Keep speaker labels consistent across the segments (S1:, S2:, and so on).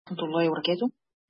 S1: ورحمة الله وبركاته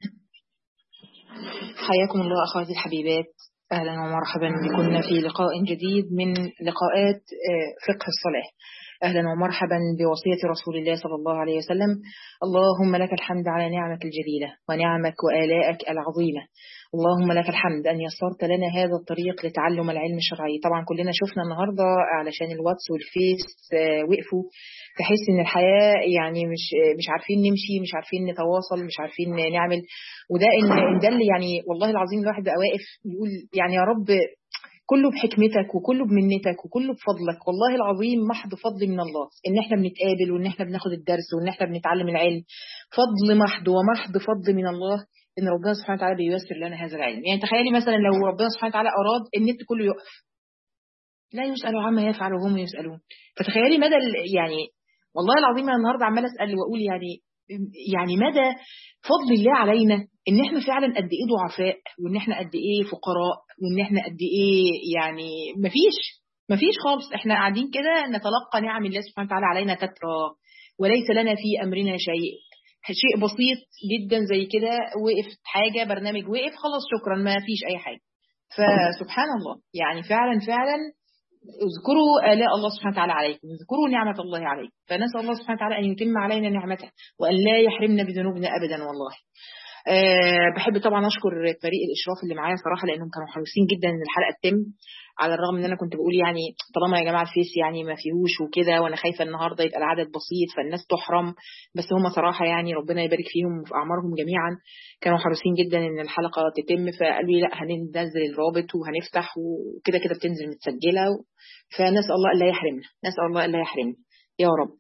S1: حياكم الله أخواتي الحبيبات أهلا ومرحبا بكم في لقاء جديد من لقاءات فقه الصلاة أهلا ومرحبا بوصية رسول الله صلى الله عليه وسلم اللهم لك الحمد على نعمك الجليلة ونعمك وآلائك العظيمة اللهم لك الحمد أن يسرت لنا هذا الطريق لتعلم العلم الشرعي طبعا كلنا شفنا النهاردة علشان الواتس والفيس وقفوا تحس ان الحياة يعني مش مش عارفين نمشي مش عارفين نتواصل مش عارفين نعمل وده ان ده اللي يعني والله العظيم الواحد بقى واقف يقول يعني يا رب كله بحكمتك وكله بمنتك وكله بفضلك والله العظيم محض فضل من الله ان احنا بنتقابل وان احنا بناخد الدرس وان احنا بنتعلم العلم فضل محض ومحض فضل من الله ان ربنا سبحانه وتعالى بييسر لنا هذا العلم يعني تخيلي مثلا لو ربنا سبحانه وتعالى اراد النت كله يقف لا يسأل عما يفعل وهم يسألون فتخيلي مدى يعني والله العظيم انا النهارده عماله اسال واقول يعني يعني مدى فضل الله علينا ان احنا فعلا قد ايه ضعفاء وان احنا قد ايه فقراء وان احنا قد ايه يعني مفيش مفيش خالص احنا قاعدين كده نتلقى نعم الله سبحانه وتعالى علينا تترى وليس لنا في امرنا شيء شيء بسيط جدا زي كده وقف حاجه برنامج وقف خلاص شكرا ما فيش اي حاجه فسبحان الله يعني فعلا فعلا اذكروا آلاء الله سبحانه وتعالى عليكم اذكروا نعمة الله عليكم فنسأل الله سبحانه وتعالى أن يتم علينا نعمته وأن لا يحرمنا بذنوبنا أبدا والله أه بحب طبعا أشكر فريق الإشراف اللي معايا صراحة لأنهم كانوا حريصين جدا أن الحلقة تتم على الرغم ان انا كنت بقول يعني طالما يا جماعه الفيس يعني ما فيهوش وكده وانا خايفه النهارده يبقى العدد بسيط فالناس تحرم بس هم صراحه يعني ربنا يبارك فيهم وفي اعمارهم جميعا كانوا حريصين جدا ان الحلقه تتم فقالوا لي لا هننزل الرابط وهنفتح وكده كده بتنزل متسجله فنسال الله الا يحرمنا نسال الله الا يحرمنا يا رب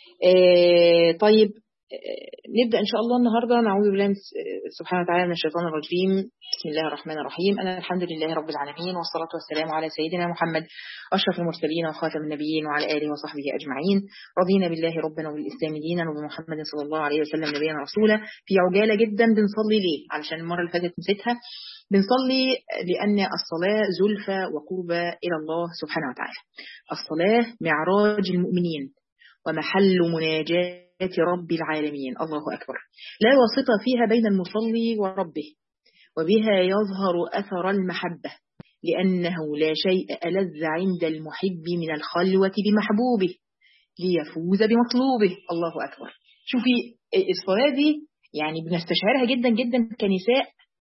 S1: آه طيب نبدأ إن شاء الله النهاردة نعوذ بالله سبحانه وتعالى من الشيطان الرجيم بسم الله الرحمن الرحيم أنا الحمد لله رب العالمين والصلاة والسلام على سيدنا محمد أشرف المرسلين وخاتم النبيين وعلى آله وصحبه أجمعين رضينا بالله ربنا وبالإسلام دينا وبمحمد صلى الله عليه وسلم نبينا رسولا في عجالة جدا بنصلي ليه علشان المرة اللي فاتت نسيتها بنصلي لأن الصلاة زلفى وقربى إلى الله سبحانه وتعالى الصلاة معراج المؤمنين ومحل مناجاة رب العالمين الله أكبر لا واسطة فيها بين المصلي وربه وبها يظهر أثر المحبة لأنه لا شيء ألذ عند المحب من الخلوة بمحبوبه ليفوز بمطلوبه الله أكبر شوفي الصلاة دي يعني بنستشعرها جدا جدا كنساء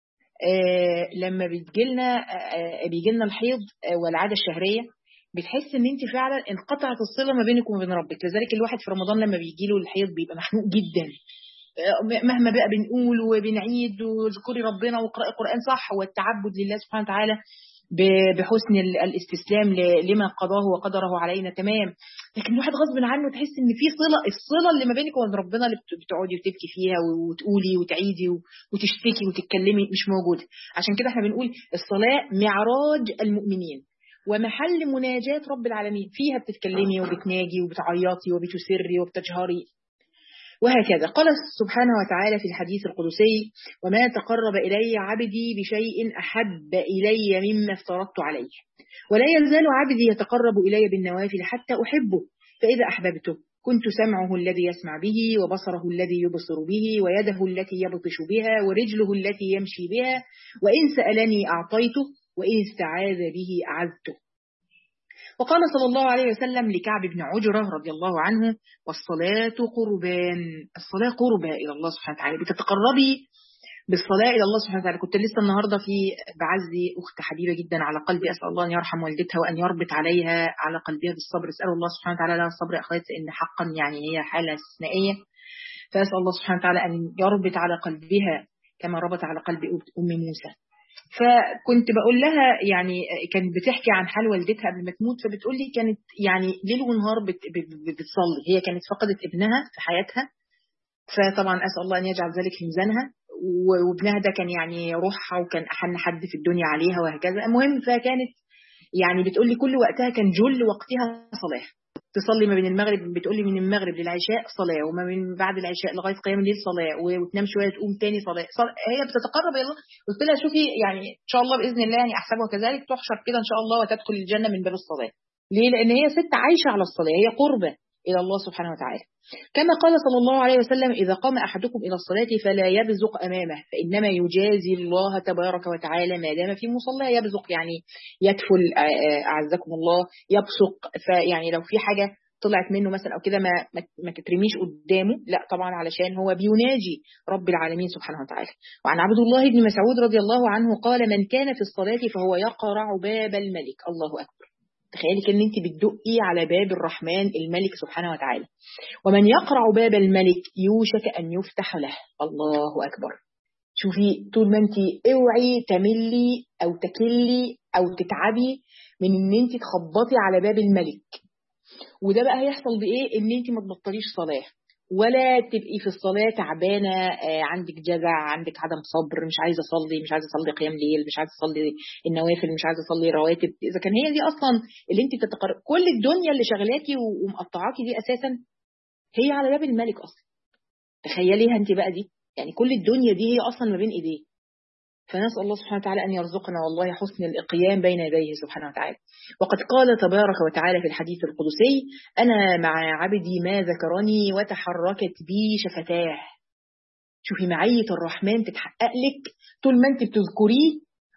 S1: آه لما بتجيلنا آه بيجيلنا الحيض آه والعادة الشهرية بتحس ان انت فعلا انقطعت الصله ما بينك وما بين ربك لذلك الواحد في رمضان لما بيجي له الحيض بيبقى مخنوق جدا مهما بقى بنقول وبنعيد واذكري ربنا واقراي القران صح والتعبد لله سبحانه وتعالى بحسن الاستسلام لما قضاه وقدره علينا تمام لكن الواحد غصب عنه تحس ان في صله الصله اللي ما بينك وبين ربنا اللي بتقعدي وتبكي فيها وتقولي وتعيدي وتشتكي وتتكلمي مش موجوده عشان كده احنا بنقول الصلاه معراج المؤمنين ومحل مناجاة رب العالمين فيها بتتكلمي وبتناجي وبتعيطي وبتسري وبتجهري وهكذا قال سبحانه وتعالى في الحديث القدسي وما تقرب إلي عبدي بشيء أحب إلي مما افترضت عليه ولا يزال عبدي يتقرب إلي بالنوافل حتى أحبه فإذا أحببته كنت سمعه الذي يسمع به وبصره الذي يبصر به ويده التي يبطش بها ورجله التي يمشي بها وإن سألني أعطيته وإن استعاذ به أعذته وقال صلى الله عليه وسلم لكعب بن عجرة رضي الله عنه والصلاة قربان الصلاة قربة إلى الله سبحانه وتعالى بتتقربي بالصلاة إلى الله سبحانه وتعالى كنت لسه النهاردة في بعزي أخت حبيبة جدا على قلبي أسأل الله أن يرحم والدتها وأن يربط عليها على قلبها بالصبر أسأل الله سبحانه وتعالى لها الصبر أخوات إن حقا يعني هي حالة استثنائية فأسأل الله سبحانه وتعالى أن يربط على قلبها كما ربط على قلب أم موسى فكنت بقول لها يعني كانت بتحكي عن حال والدتها قبل ما تموت فبتقول لي كانت يعني ليل ونهار بت بتصلي هي كانت فقدت ابنها في حياتها فطبعا اسال الله ان يجعل ذلك في ميزانها وابنها ده كان يعني روحها وكان احن حد في الدنيا عليها وهكذا المهم فكانت يعني بتقول لي كل وقتها كان جل وقتها صلاه تصلي ما بين المغرب بتقول لي من المغرب للعشاء صلاه وما بين بعد العشاء لغايه قيام الليل صلاه وتنام شويه تقوم تاني صلاه صل... هي بتتقرب الى الله قلت لها شوفي يعني ان شاء الله باذن الله يعني احسبها كذلك تحشر كده ان شاء الله وتدخل الجنه من باب الصلاه ليه لان هي ست عايشه على الصلاه هي قربه الى الله سبحانه وتعالى كما قال صلى الله عليه وسلم إذا قام أحدكم إلى الصلاة فلا يبزق أمامه فإنما يجازي الله تبارك وتعالى ما دام في مصلى يبزق يعني يدفل أعزكم الله يبصق فيعني لو في حاجة طلعت منه مثلا او كده ما ما تترميش قدامه لا طبعا علشان هو بيناجي رب العالمين سبحانه وتعالى وعن عبد الله بن مسعود رضي الله عنه قال من كان في الصلاه فهو يقرع باب الملك الله اكبر تخيلي ان انت بتدقي على باب الرحمن الملك سبحانه وتعالى ومن يقرع باب الملك يوشك ان يفتح له الله اكبر شوفي طول ما انت اوعي تملي او تكلي او تتعبي من ان انت تخبطي على باب الملك وده بقى هيحصل بايه ان انت ما تبطليش صلاه ولا تبقي في الصلاة تعبانة عندك جزع عندك عدم صبر مش عايزة أصلي مش عايزة أصلي قيام ليل مش عايزة أصلي النوافل مش عايزة أصلي رواتب إذا كان هي دي أصلا اللي أنت بتتقر كل الدنيا اللي شغلاكي ومقطعاكي دي أساسا هي على باب الملك أصلا تخيليها أنت بقى دي يعني كل الدنيا دي هي أصلا ما بين إيديه فنسأل الله سبحانه وتعالى أن يرزقنا والله حسن الإقيام بين يديه سبحانه وتعالى وقد قال تبارك وتعالى في الحديث القدسي أنا مع عبدي ما ذكرني وتحركت بي شفتاه شوفي معية الرحمن تتحقق لك طول ما أنت بتذكريه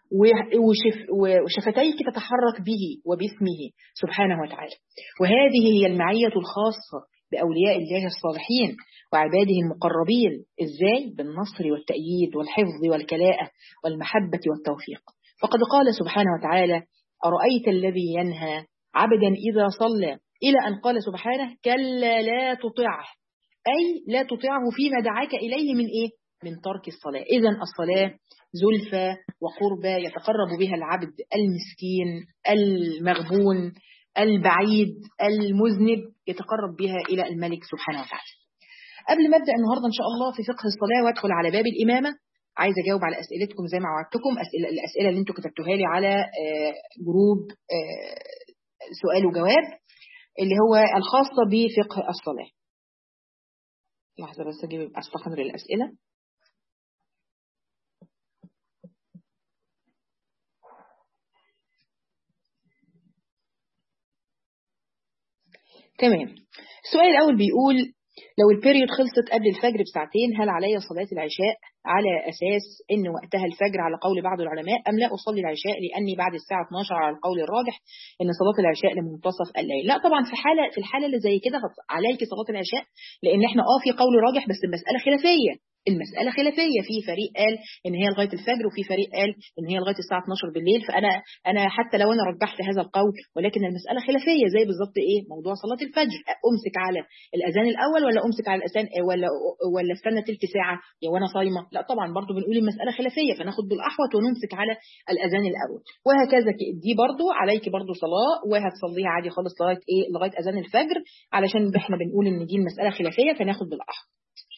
S1: وشف وشفتيك تتحرك به وباسمه سبحانه وتعالى وهذه هي المعية الخاصة بأولياء الله الصالحين وعباده المقربين إزاي؟ بالنصر والتأييد والحفظ والكلاءة والمحبة والتوفيق فقد قال سبحانه وتعالى أرأيت الذي ينهى عبدا إذا صلى إلى أن قال سبحانه كلا لا تطعه أي لا تطعه فيما دعاك إليه من إيه؟ من ترك الصلاة إذا الصلاة زلفى وقربى يتقرب بها العبد المسكين المغبون البعيد المذنب يتقرب بها إلى الملك سبحانه وتعالى قبل ما ابدا النهارده ان شاء الله في فقه الصلاه وادخل على باب الامامه عايزه اجاوب على اسئلتكم زي ما وعدتكم اسئله الاسئله اللي انتم كتبتوها لي على جروب سؤال وجواب اللي هو الخاصه بفقه الصلاه لحظه بس اجيب استحضر الاسئله تمام السؤال الاول بيقول لو البيريود خلصت قبل الفجر بساعتين هل علي صلاة العشاء على أساس أن وقتها الفجر على قول بعض العلماء أم لا أصلي العشاء لأني بعد الساعة 12 على القول الراجح أن صلاة العشاء لمنتصف الليل لا طبعا في حالة في الحالة اللي زي كده عليك صلاة العشاء لأن احنا اه في قول راجح بس المسألة خلافية المسألة خلافية في فريق قال إن هي لغاية الفجر وفي فريق قال إن هي لغاية الساعة 12 بالليل فأنا أنا حتى لو أنا رجحت هذا القول ولكن المسألة خلافية زي بالظبط إيه موضوع صلاة الفجر أمسك على الأذان الأول ولا أمسك على الأذان ولا ولا استنى تلت ساعة يا وأنا صايمة لا طبعا برضو بنقول المسألة خلافية فناخد بالأحوط ونمسك على الأذان الأول وهكذا دي برضو عليك برضو صلاة وهتصليها عادي خالص لغاية إيه لغاية أذان الفجر علشان إحنا بنقول إن دي المسألة خلافية فناخد بالأحوط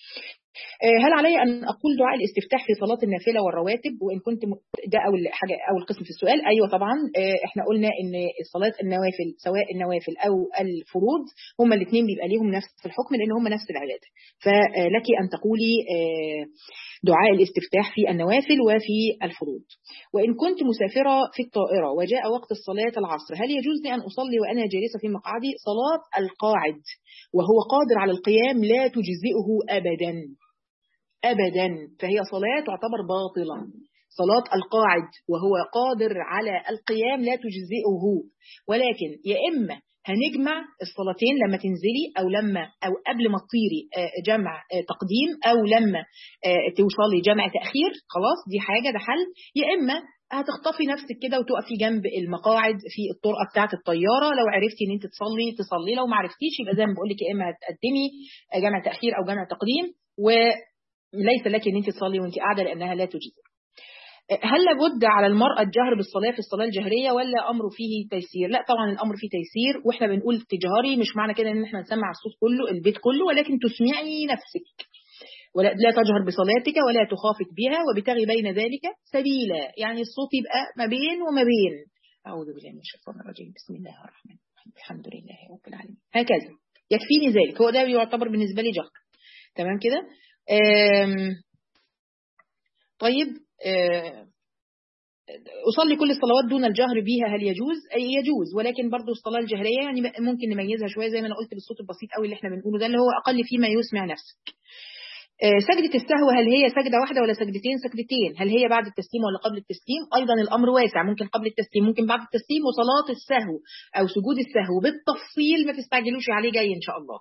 S1: هل علي أن أقول دعاء الاستفتاح في صلاة النافلة والرواتب وإن كنت ده أول حاجة أول قسم في السؤال أيوة طبعا إحنا قلنا إن صلاة النوافل سواء النوافل أو الفروض هما الاثنين بيبقى ليهم نفس الحكم لأن هما نفس العبادة فلك أن تقولي دعاء الاستفتاح في النوافل وفي الفروض وإن كنت مسافرة في الطائرة وجاء وقت الصلاة العصر هل يجوز لي أن أصلي وأنا جالسة في مقعدي صلاة القاعد وهو قادر على القيام لا تجزئه أبدا أبدا فهي صلاة تعتبر باطلة صلاة القاعد وهو قادر على القيام لا تجزئه ولكن يا إما هنجمع الصلاتين لما تنزلي أو لما أو قبل ما تطيري جمع تقديم أو لما توصلي جمع تأخير خلاص دي حاجة ده حل يا إما هتخطفي نفسك كده وتقفي جنب المقاعد في الطرقه بتاعه الطياره لو عرفتي ان انت تصلي تصلي لو ما عرفتيش يبقى زي ما بقول لك يا اما هتقدمي جمع تاخير او جمع تقديم و ليس لك ان انت تصلي وانت قاعده لانها لا تجزئ. هل لابد على المرأة الجهر بالصلاة في الصلاة الجهرية ولا أمر فيه تيسير؟ لا طبعا الأمر فيه تيسير وإحنا بنقول تجهري مش معنى كده إن إحنا نسمع الصوت كله البيت كله ولكن تسمعي نفسك. ولا لا تجهر بصلاتك ولا تخافت بها وبتغي بين ذلك سبيلا يعني الصوت يبقى ما بين وما بين أعوذ بالله من الشيطان الرجيم بسم الله الرحمن الرحيم الحمد لله رب العالمين هكذا يكفيني ذلك هو ده يعتبر بالنسبة لي جهر تمام كده طيب أصلي كل الصلوات دون الجهر بها هل يجوز؟ أي يجوز ولكن برضو الصلاة الجهرية يعني ممكن نميزها شوية زي ما أنا قلت بالصوت البسيط قوي اللي احنا بنقوله ده اللي هو أقل فيما يسمع نفسك. سجدة السهو هل هي سجدة واحدة ولا سجدتين سجدتين هل هي بعد التسليم ولا قبل التسليم أيضا الأمر واسع ممكن قبل التسليم ممكن بعد التسليم وصلاة السهو أو سجود السهو بالتفصيل ما تستعجلوش عليه جاي إن شاء الله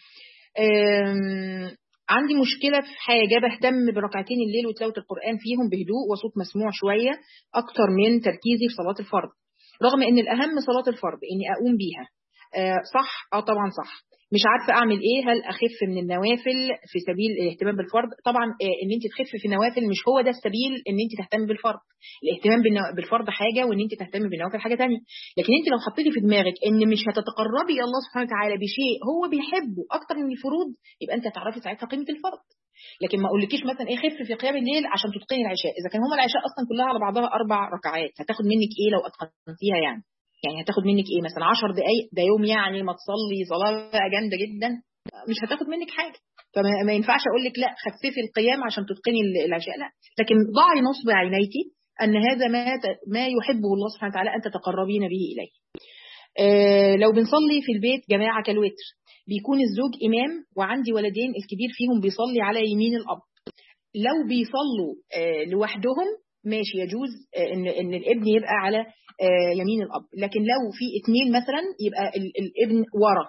S1: عندي مشكلة في حاجة بهتم بركعتين الليل وتلاوة القرآن فيهم بهدوء وصوت مسموع شوية أكتر من تركيزي في صلاة الفرض رغم إن الأهم صلاة الفرض إني أقوم بيها آه صح اه طبعا صح مش عارفه اعمل ايه هل اخف من النوافل في سبيل الاهتمام بالفرض طبعا آه ان انت تخفي في النوافل مش هو ده السبيل ان انت تهتمي بالفرض الاهتمام بالفرض حاجه وان انت تهتمي بالنوافل حاجه ثانيه لكن انت لو حطيتي في دماغك ان مش هتتقربي الى الله سبحانه وتعالى بشيء هو بيحبه اكتر من الفروض يبقى انت هتعرفي ساعتها قيمه الفرض لكن ما اقولكيش مثلا ايه خف في قيام الليل عشان تتقني العشاء اذا كان هما العشاء اصلا كلها على بعضها اربع ركعات هتاخد منك ايه لو اتقنتيها يعني يعني هتاخد منك ايه مثلا 10 دقائق ده يوم يعني ما تصلي صلاه بقى جامده جدا مش هتاخد منك حاجه فما ينفعش اقول لك لا خففي القيام عشان تتقني العشاء لا لكن ضعي نصب عينيك ان هذا ما ما يحبه الله سبحانه وتعالى ان تتقربين به اليه آه لو بنصلي في البيت جماعه كالوتر بيكون الزوج امام وعندي ولدين الكبير فيهم بيصلي على يمين الاب لو بيصلوا آه لوحدهم ماشي يجوز ان ان الابن يبقى على يمين الاب لكن لو في اثنين مثلا يبقى الابن ورا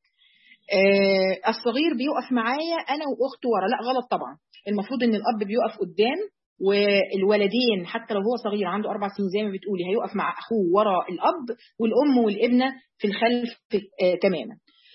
S1: الصغير بيقف معايا انا واخته ورا لا غلط طبعا المفروض ان الاب بيقف قدام والولدين حتى لو هو صغير عنده اربع سنين زي ما بتقولي هيقف مع اخوه ورا الاب والام والابنه في الخلف تماما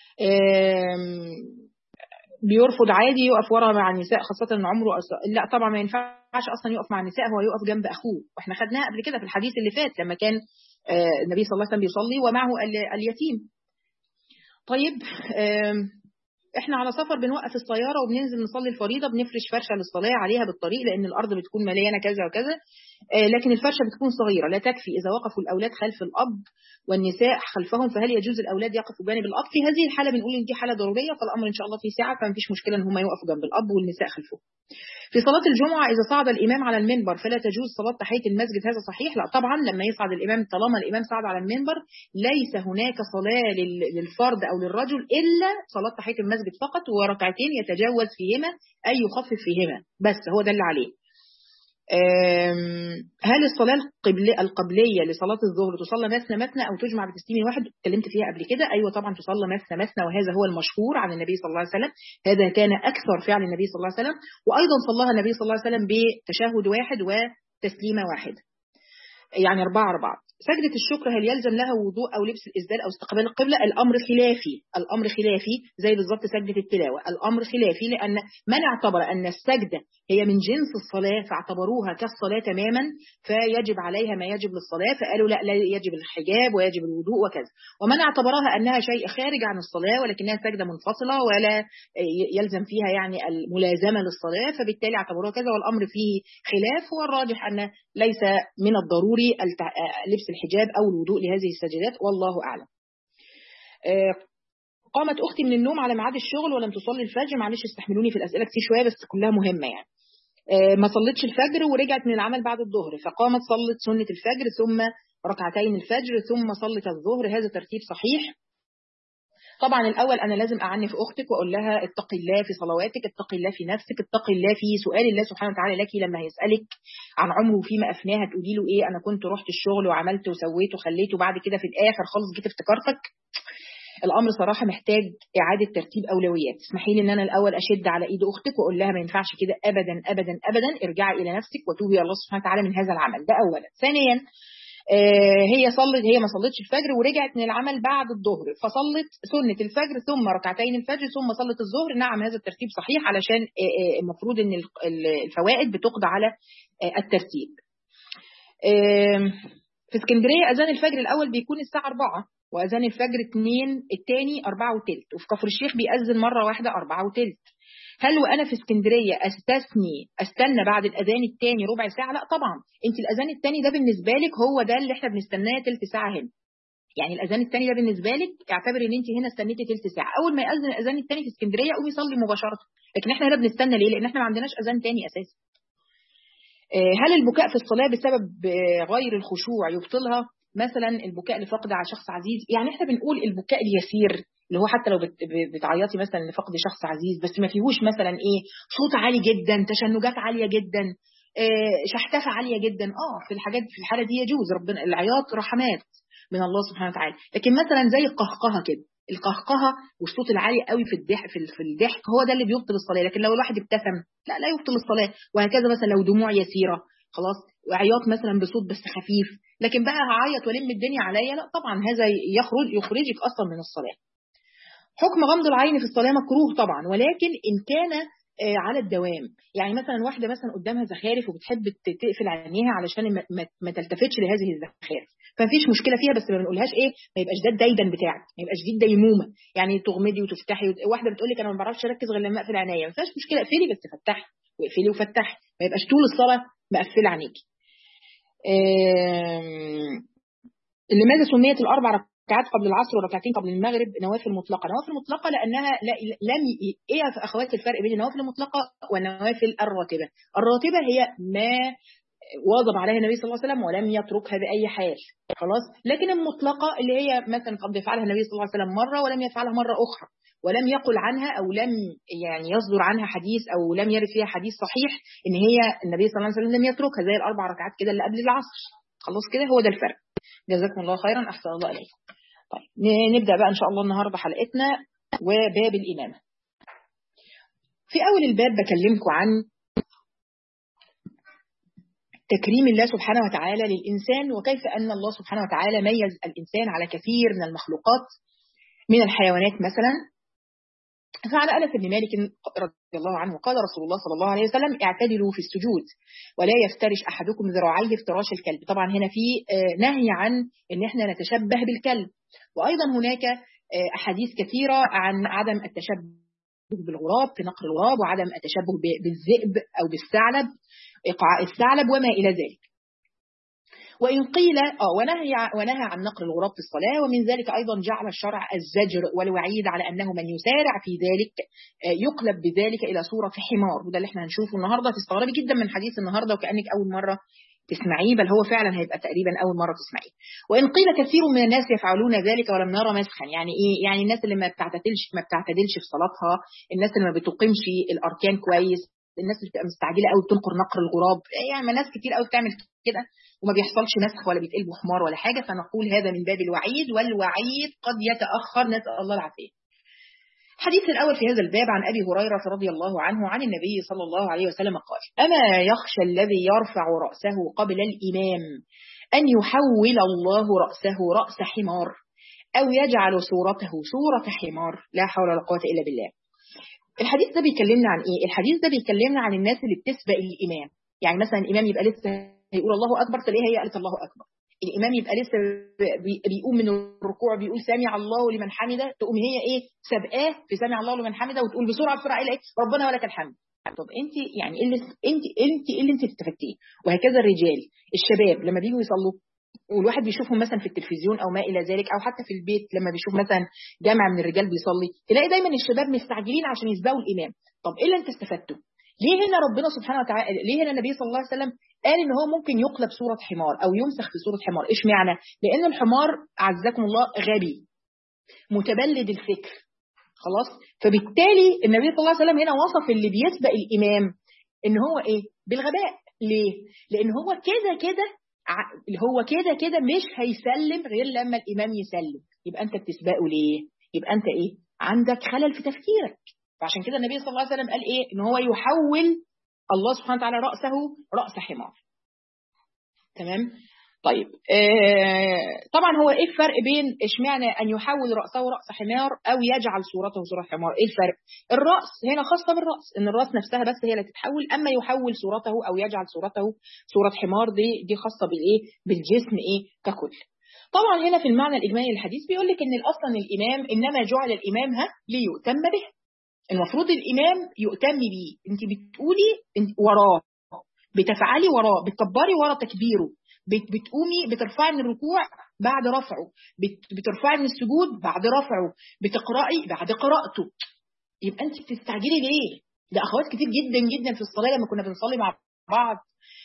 S1: بيرفض عادي يقف ورا مع النساء خاصة ان عمره أصلا. لا طبعا ما ينفعش اصلا يقف مع النساء هو يقف جنب اخوه واحنا خدناها قبل كده في الحديث اللي فات لما كان النبي صلى الله عليه وسلم بيصلي ومعه اليتيم طيب احنا على سفر بنوقف السياره وبننزل نصلي الفريضه بنفرش فرشه للصلاه عليها بالطريق لان الارض بتكون مليانه كذا وكذا لكن الفرشه بتكون صغيره لا تكفي اذا وقفوا الاولاد خلف الاب والنساء خلفهم فهل يجوز الاولاد يقفوا جانب الاب في هذه الحاله بنقول ان دي حاله ضروريه فالامر ان شاء الله في ساعه فما فيش مشكله ان هم يقفوا جنب الاب والنساء خلفهم في صلاة الجمعة إذا صعد الإمام على المنبر فلا تجوز صلاة تحية المسجد هذا صحيح لا طبعا لما يصعد الإمام طالما الإمام صعد على المنبر ليس هناك صلاة للفرد أو للرجل إلا صلاة تحية المسجد فقط وركعتين يتجاوز فيهما أي يخفف فيهما بس هو ده اللي عليه هل الصلاة القبلية لصلاة الظهر تصلى مثنى مثنى أو تجمع بتسليم واحد اتكلمت فيها قبل كده أيوة طبعا تصلى مثنى مثنى وهذا هو المشهور عن النبي صلى الله عليه وسلم هذا كان أكثر فعل النبي صلى الله عليه وسلم وأيضا صلاها النبي صلى الله عليه وسلم بتشهد واحد وتسليمة واحدة يعني أربعة أربعة سجدة الشكر هل يلزم لها وضوء أو لبس الإسدال أو استقبال القبلة الأمر خلافي الأمر خلافي زي بالظبط سجدة التلاوة الأمر خلافي لأن من اعتبر أن السجدة هي من جنس الصلاة فاعتبروها كالصلاة تماما فيجب عليها ما يجب للصلاة فقالوا لا لا يجب الحجاب ويجب الوضوء وكذا ومن اعتبرها أنها شيء خارج عن الصلاة ولكنها سجدة منفصلة ولا يلزم فيها يعني الملازمة للصلاة فبالتالي اعتبروها كذا والأمر فيه خلاف والراجح أن ليس من الضروري لبس الحجاب أو الوضوء لهذه السجدات والله أعلم قامت أختي من النوم على ميعاد الشغل ولم تصلي الفجر معلش استحملوني في الأسئلة كتير شوية بس كلها مهمة يعني ما صلتش الفجر ورجعت من العمل بعد الظهر فقامت صلت سنة الفجر ثم ركعتين الفجر ثم صلت الظهر هذا ترتيب صحيح طبعا الأول أنا لازم أعنف أختك وأقول لها اتقي الله في صلواتك اتقي الله في نفسك اتقي الله في سؤال الله سبحانه وتعالى لك لما هيسألك عن عمره فيما أفناه تقولي له إيه أنا كنت رحت الشغل وعملت وسويت وخليت وبعد كده في الآخر خالص جيت افتكرتك الامر صراحه محتاج اعاده ترتيب اولويات اسمحي لي ان انا الاول اشد على ايد اختك واقول لها ما ينفعش كده ابدا ابدا ابدا ارجعي الى نفسك وتوبي الله سبحانه وتعالى من هذا العمل ده اولا ثانيا آه هي صلت هي ما صلتش الفجر ورجعت من العمل بعد الظهر فصلت سنه الفجر ثم ركعتين الفجر ثم صلت الظهر نعم هذا الترتيب صحيح علشان آه المفروض ان الفوائد بتقضى على آه الترتيب في اسكندريه اذان الفجر الاول بيكون الساعه 4 واذان الفجر 2 الثاني 4 وثلث وفي كفر الشيخ بيأذن مره واحده 4 وثلث هل وانا في اسكندريه استثني استنى بعد الاذان الثاني ربع ساعه لا طبعا انت الاذان الثاني ده بالنسبه لك هو ده اللي احنا بنستناه ثلث ساعه هنا يعني الاذان الثاني ده بالنسبه لك اعتبري ان انت هنا استنيتي ثلث ساعه اول ما ياذن الاذان الثاني في اسكندريه قومي صلي مباشره لكن احنا هنا بنستنى ليه لان احنا ما عندناش اذان ثاني اساسا هل البكاء في الصلاة بسبب غير الخشوع يبطلها مثلا البكاء لفقد على شخص عزيز يعني احنا بنقول البكاء اليسير اللي هو حتى لو بتعيطي مثلا لفقد شخص عزيز بس ما فيهوش مثلا ايه صوت عالي جدا تشنجات عاليه جدا شحتفه عاليه جدا اه في الحاجات في الحاله دي يجوز ربنا العياط رحمات من الله سبحانه وتعالى لكن مثلا زي القهقهه كده القهقهه والصوت العالي قوي في الضحك في الضحك هو ده اللي بيبطل الصلاه لكن لو الواحد ابتسم لا لا يبطل الصلاه وهكذا مثلا لو دموع يسيره خلاص وعياط مثلا بصوت بس خفيف لكن بقى هعيط والم الدنيا عليا لا طبعا هذا يخرج يخرجك اصلا من الصلاه حكم غمض العين في الصلاه مكروه طبعا ولكن ان كان على الدوام يعني مثلا واحده مثلا قدامها زخارف وبتحب تقفل عينيها علشان ما تلتفتش لهذه الزخارف فمفيش مشكله فيها بس ما بنقولهاش ايه ما يبقاش ده الديدن بتاعك ما يبقاش دي الديمومه يعني تغمضي وتفتحي واحده بتقول لك انا ما بعرفش اركز غير لما اقفل عينيا ما فيهاش مشكله اقفلي بس فتحي واقفلي وفتحي ما يبقاش طول الصلاه مقفله عينيكي لماذا سميت الاربع ركعات قبل العصر وركعتين قبل المغرب نوافل مطلقه نوافل مطلقه لانها لا لم ايه يا اخواتي الفرق بين النوافل المطلقه والنوافل الراتبه الراتبه هي ما واظب عليها النبي صلى الله عليه وسلم ولم يتركها باي حال خلاص لكن المطلقه اللي هي مثلا قد يفعلها النبي صلى الله عليه وسلم مره ولم يفعلها مره اخرى ولم يقل عنها او لم يعني يصدر عنها حديث او لم يرد فيها حديث صحيح ان هي النبي صلى الله عليه وسلم لم يتركها زي الاربع ركعات كده اللي قبل العصر خلاص كده هو ده الفرق جزاكم الله خيرا احسن الله اليكم طيب نبدا بقى ان شاء الله النهارده حلقتنا وباب الامامه في اول الباب بكلمكم عن تكريم الله سبحانه وتعالى للإنسان وكيف أن الله سبحانه وتعالى ميز الإنسان على كثير من المخلوقات من الحيوانات مثلا فعن أنس بن مالك رضي الله عنه قال رسول الله صلى الله عليه وسلم اعتدلوا في السجود ولا يفترش أحدكم ذراعيه افتراش الكلب طبعا هنا في نهي عن أن احنا نتشبه بالكلب وأيضا هناك أحاديث كثيرة عن عدم التشبه بالغراب في نقر الغراب وعدم التشبه بالذئب أو بالثعلب إقعاء الثعلب وما إلى ذلك وإن قيل آه ونهي ونهى عن نقر الغراب في الصلاة ومن ذلك أيضا جعل الشرع الزجر والوعيد على أنه من يسارع في ذلك يقلب بذلك إلى صورة حمار وده اللي احنا هنشوفه النهاردة تستغربي جدا من حديث النهاردة وكأنك أول مرة تسمعيه بل هو فعلا هيبقى تقريبا أول مرة تسمعيه وإن قيل كثير من الناس يفعلون ذلك ولم نرى مسخا يعني إيه يعني الناس اللي ما بتعتدلش ما بتعتدلش في صلاتها الناس اللي ما بتقيمش الأركان كويس الناس اللي بتبقى مستعجله قوي بتنقر نقر الغراب يعني ما ناس كتير قوي بتعمل كده وما بيحصلش مسخ ولا بيتقلبوا حمار ولا حاجه فنقول هذا من باب الوعيد والوعيد قد يتاخر نسال الله العافيه. الحديث الاول في هذا الباب عن ابي هريره رضي الله عنه عن النبي صلى الله عليه وسلم قال: اما يخشى الذي يرفع راسه قبل الامام ان يحول الله راسه راس حمار او يجعل صورته صوره حمار لا حول ولا قوه الا بالله. الحديث ده بيكلمنا عن ايه الحديث ده بيكلمنا عن الناس اللي بتسبق الامام يعني مثلا الامام يبقى لسه يقول الله اكبر تلاقيها هي قالت الله اكبر الامام يبقى لسه بيقوم من الركوع بيقول سمع الله لمن حمده تقوم هي ايه سابقاه في سمع الله لمن حمده وتقول بسرعه بسرعه ايه ربنا ولك الحمد طب انت يعني ايه اللي انت انت ايه اللي انت استفدتيه وهكذا الرجال الشباب لما بييجوا يصلوا والواحد بيشوفهم مثلا في التلفزيون او ما الى ذلك او حتى في البيت لما بيشوف مثلا جامع من الرجال بيصلي تلاقي دايما الشباب مستعجلين عشان يسبقوا الامام طب ايه اللي انت استفدته ليه هنا ربنا سبحانه وتعالى ليه هنا النبي صلى الله عليه وسلم قال ان هو ممكن يقلب صوره حمار او يمسخ في صوره حمار ايش معنى لان الحمار عزكم الله غبي متبلد الفكر خلاص فبالتالي النبي صلى الله عليه وسلم هنا وصف اللي بيسبق الامام ان هو ايه بالغباء ليه لان هو كده كده اللي هو كده كده مش هيسلم غير لما الامام يسلم يبقى انت بتسبقه ليه يبقى انت ايه عندك خلل في تفكيرك فعشان كده النبي صلى الله عليه وسلم قال ايه ان هو يحول الله سبحانه وتعالى راسه راس حمار تمام طيب آه طبعا هو ايه الفرق بين اشمعنى ان يحول راسه راس حمار او يجعل صورته صوره حمار ايه الفرق الراس هنا خاصه بالراس ان الراس نفسها بس هي اللي تتحول اما يحول صورته او يجعل صورته صوره حمار دي دي خاصه بالايه بالجسم ايه ككل طبعا هنا في المعنى الاجمالي للحديث بيقول لك ان اصلا الامام انما جعل الامام ها ليؤتم به المفروض الامام يؤتم بيه انت بتقولي انت وراه بتفعلي وراه بتكبري ورا تكبيره بتقومي بترفعي من الركوع بعد رفعه بترفعي من السجود بعد رفعه بتقرأي بعد قراءته يبقى انت بتستعجلي ليه ده اخوات كتير جدا جدا في الصلاه لما كنا بنصلي مع بعض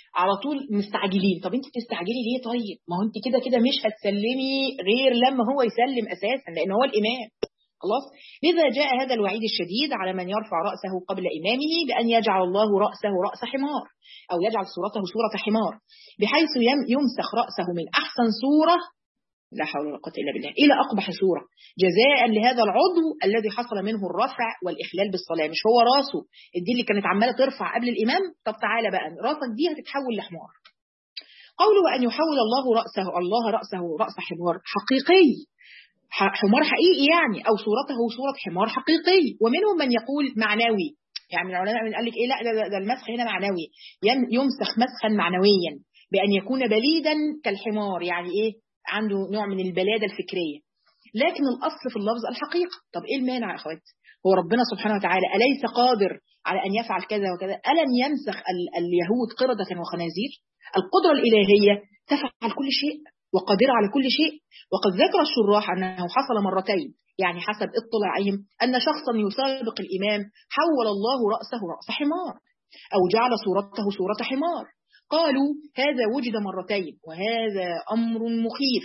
S1: على طول مستعجلين طب انت بتستعجلي ليه طيب ما هو انت كده كده مش هتسلمي غير لما هو يسلم اساسا لان هو الامام خلاص لذا جاء هذا الوعيد الشديد على من يرفع رأسه قبل إمامه بأن يجعل الله رأسه رأس حمار أو يجعل صورته صورة حمار بحيث يمسخ رأسه من أحسن صورة لا حول ولا قوة إلا بالله إلى أقبح صورة جزاء لهذا العضو الذي حصل منه الرفع والإخلال بالصلاة مش هو راسه دي اللي كانت عمالة ترفع قبل الإمام طب تعالى بقى راسك دي هتتحول لحمار قوله أن يحول الله رأسه الله رأسه رأس حمار حقيقي حمار حقيقي يعني أو صورته صورة حمار حقيقي ومنهم من يقول معنوي يعني العلماء من قال لك إيه لا ده, ده المسخ هنا معنوي يمسخ مسخا معنويا بأن يكون بليدا كالحمار يعني إيه عنده نوع من البلادة الفكرية لكن الأصل في اللفظ الحقيقة طب إيه المانع يا أخوات هو ربنا سبحانه وتعالى أليس قادر على أن يفعل كذا وكذا ألم يمسخ اليهود قردة وخنازير القدرة الإلهية تفعل كل شيء وقادرة على كل شيء وقد ذكر الشراح أنه حصل مرتين يعني حسب اطلاعهم أن شخصا يسابق الإمام حول الله رأسه رأس حمار أو جعل صورته صورة حمار قالوا هذا وجد مرتين وهذا أمر مخيف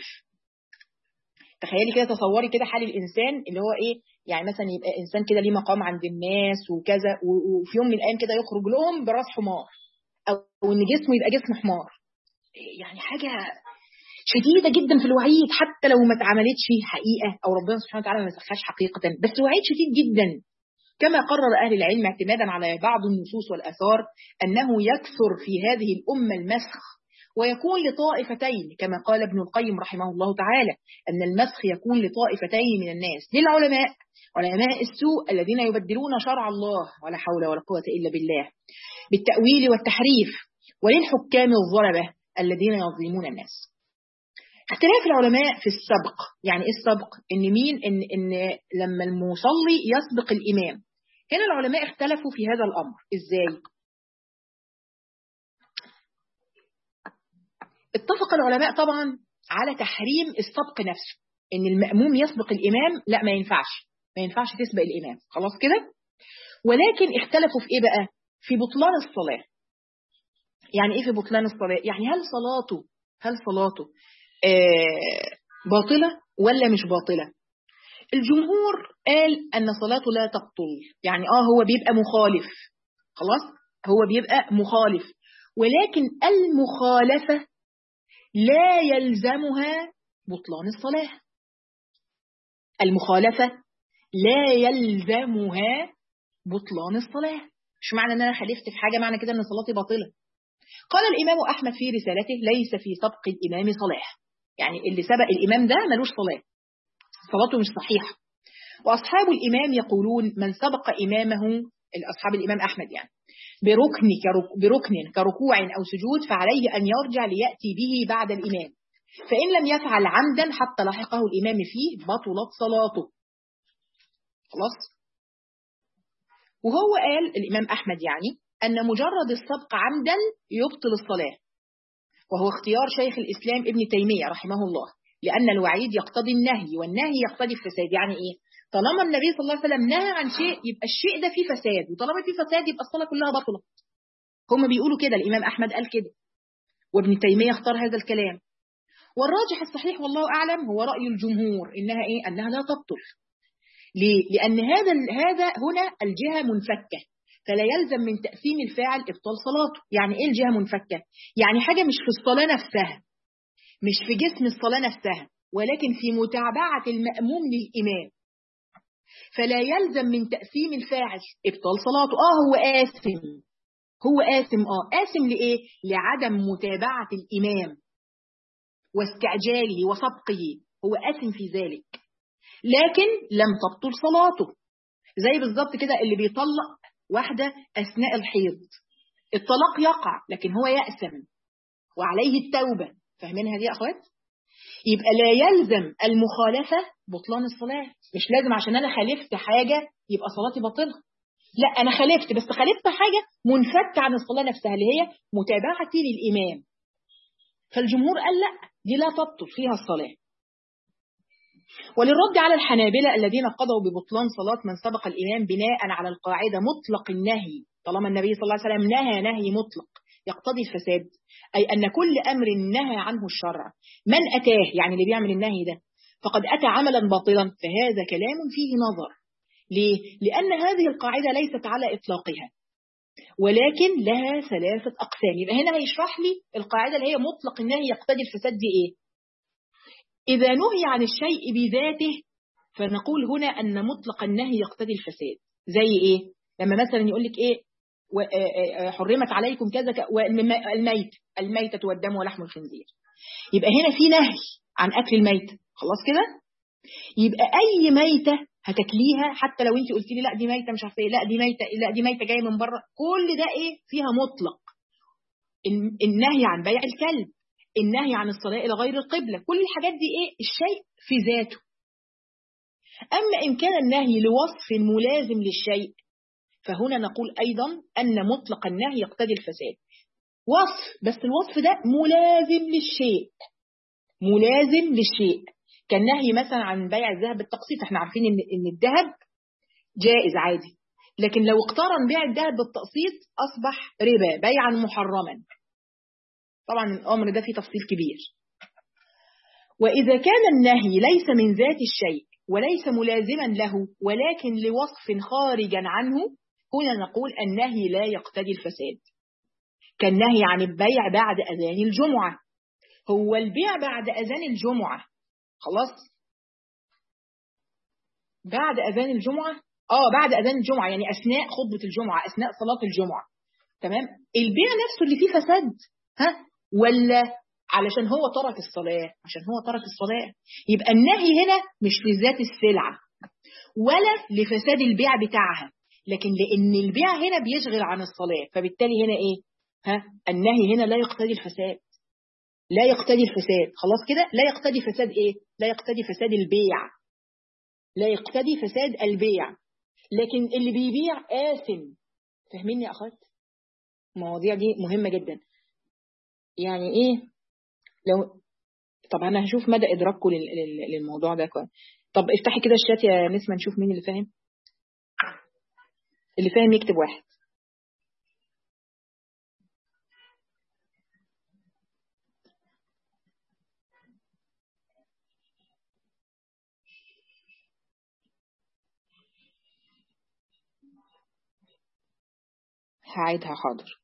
S1: تخيلي كده تصوري كده حال الإنسان اللي هو إيه يعني مثلا يبقى إنسان كده ليه مقام عند الناس وكذا وفي يوم من الأيام كده يخرج لهم براس حمار أو إن جسمه يبقى جسم حمار يعني حاجة شديدة جدا في الوعيد حتى لو ما اتعملتش حقيقة أو ربنا سبحانه وتعالى ما مسخاش حقيقة بس وعيد شديد جدا كما قرر أهل العلم اعتمادا على بعض النصوص والأثار أنه يكثر في هذه الأمة المسخ ويكون لطائفتين كما قال ابن القيم رحمه الله تعالى أن المسخ يكون لطائفتين من الناس للعلماء علماء السوء الذين يبدلون شرع الله ولا حول ولا قوة إلا بالله بالتأويل والتحريف وللحكام الظلمة الذين يظلمون الناس اختلاف العلماء في السبق يعني ايه السبق ان مين ان ان لما المصلي يسبق الامام هنا العلماء اختلفوا في هذا الامر ازاي اتفق العلماء طبعا على تحريم السبق نفسه ان المأموم يسبق الامام لا ما ينفعش ما ينفعش تسبق الامام خلاص كده ولكن اختلفوا في ايه بقى في بطلان الصلاة يعني ايه في بطلان الصلاة يعني هل صلاته هل صلاته باطلة ولا مش باطلة الجمهور قال أن صلاته لا تبطل يعني آه هو بيبقى مخالف خلاص هو بيبقى مخالف ولكن المخالفة لا يلزمها بطلان الصلاة المخالفة لا يلزمها بطلان الصلاة مش معنى أن أنا خالفت في حاجة معنى كده أن صلاتي باطلة قال الإمام أحمد في رسالته ليس في سبق الإمام صلاح يعني اللي سبق الإمام ده ملوش صلاة صلاته مش صحيحة وأصحاب الإمام يقولون من سبق إمامه أصحاب الإمام أحمد يعني بركن بركن كركوع أو سجود فعليه أن يرجع ليأتي به بعد الإمام فإن لم يفعل عمدا حتى لحقه الإمام فيه بطلت صلاته خلاص وهو قال الإمام أحمد يعني أن مجرد السبق عمدا يبطل الصلاة وهو اختيار شيخ الإسلام ابن تيمية رحمه الله لأن الوعيد يقتضي النهي والنهي يقتضي الفساد يعني إيه؟ طالما النبي صلى الله عليه وسلم نهى عن شيء يبقى الشيء ده فيه فساد وطالما فيه فساد يبقى الصلاة كلها بطلة هم بيقولوا كده الإمام أحمد قال كده وابن تيمية اختار هذا الكلام والراجح الصحيح والله أعلم هو رأي الجمهور إنها إيه؟ أنها لا تبطل ليه؟ لأن هذا هذا هنا الجهة منفكة فلا يلزم من تأثيم الفاعل إبطال صلاته يعني إيه الجهة منفكة؟ يعني حاجة مش في الصلاة نفسها مش في جسم الصلاة نفسها ولكن في متابعة المأموم للإمام فلا يلزم من تأثيم الفاعل إبطال صلاته آه هو آثم هو آثم آه آثم لإيه؟ لعدم متابعة الإمام واستعجاله وسبقه هو آثم في ذلك لكن لم تبطل صلاته زي بالظبط كده اللي بيطلق واحدة أثناء الحيض الطلاق يقع لكن هو يأسم وعليه التوبة فاهمين هذه يا أخوات؟ يبقى لا يلزم المخالفة بطلان الصلاة مش لازم عشان أنا خالفت حاجة يبقى صلاتي باطلة لا أنا خالفت بس خالفت حاجة منفكة عن الصلاة نفسها اللي هي متابعتي للإمام فالجمهور قال لا دي لا تبطل فيها الصلاة وللرد على الحنابلة الذين قضوا ببطلان صلاة من سبق الإمام بناء على القاعدة مطلق النهي طالما النبي صلى الله عليه وسلم نهى نهي مطلق يقتضي الفساد أي أن كل أمر نهى عنه الشرع من أتاه يعني اللي بيعمل النهي ده فقد أتى عملا باطلا فهذا كلام فيه نظر ليه؟ لأن هذه القاعدة ليست على إطلاقها ولكن لها ثلاثة أقسام يبقى هنا هيشرح لي القاعدة اللي هي مطلق النهي يقتضي الفساد دي إيه إذا نهي عن الشيء بذاته فنقول هنا أن مطلق النهي يقتضي الفساد زي إيه لما مثلا يقول لك إيه حرمت عليكم كذا والميت الميتة والدم ولحم الخنزير يبقى هنا في نهي عن أكل الميت خلاص كده يبقى أي ميتة هتاكليها حتى لو انت قلت لي لا دي ميته مش عارفه ايه لا دي ميته لا دي ميته جايه من بره كل ده ايه فيها مطلق النهي عن بيع الكلب النهي عن الصلاه الى غير القبله كل الحاجات دي ايه الشيء في ذاته اما ان كان النهي لوصف ملازم للشيء فهنا نقول ايضا ان مطلق النهي يقتضي الفساد وصف بس الوصف ده ملازم للشيء ملازم للشيء كالنهي مثلا عن بيع الذهب بالتقسيط احنا عارفين ان ان الذهب جائز عادي لكن لو اقترن بيع الذهب بالتقسيط اصبح ربا بيعا محرما طبعا الامر ده فيه تفصيل كبير واذا كان النهي ليس من ذات الشيء وليس ملازما له ولكن لوصف خارجا عنه هنا نقول النهي لا يقتضي الفساد كالنهي عن البيع بعد اذان الجمعه هو البيع بعد اذان الجمعه خلاص بعد أذان الجمعة آه بعد أذان الجمعة يعني أثناء خطبة الجمعة أثناء صلاة الجمعة تمام البيع نفسه اللي فيه فساد ها ولا علشان هو ترك الصلاة عشان هو ترك الصلاة يبقى النهي هنا مش لذات السلعة ولا لفساد البيع بتاعها لكن لأن البيع هنا بيشغل عن الصلاة فبالتالي هنا إيه ها النهي هنا لا يقتضي الفساد لا يقتضي الفساد خلاص كده لا يقتضي فساد ايه لا يقتضي فساد البيع لا يقتضي فساد البيع لكن اللي بيبيع آثم فاهميني يا اخوات المواضيع دي مهمة جدا يعني ايه لو طب انا هشوف مدى ادراككم للموضوع ده كويس طب افتحي كده الشات يا نسمة نشوف مين اللي فاهم اللي فاهم يكتب واحد هعيدها حاضر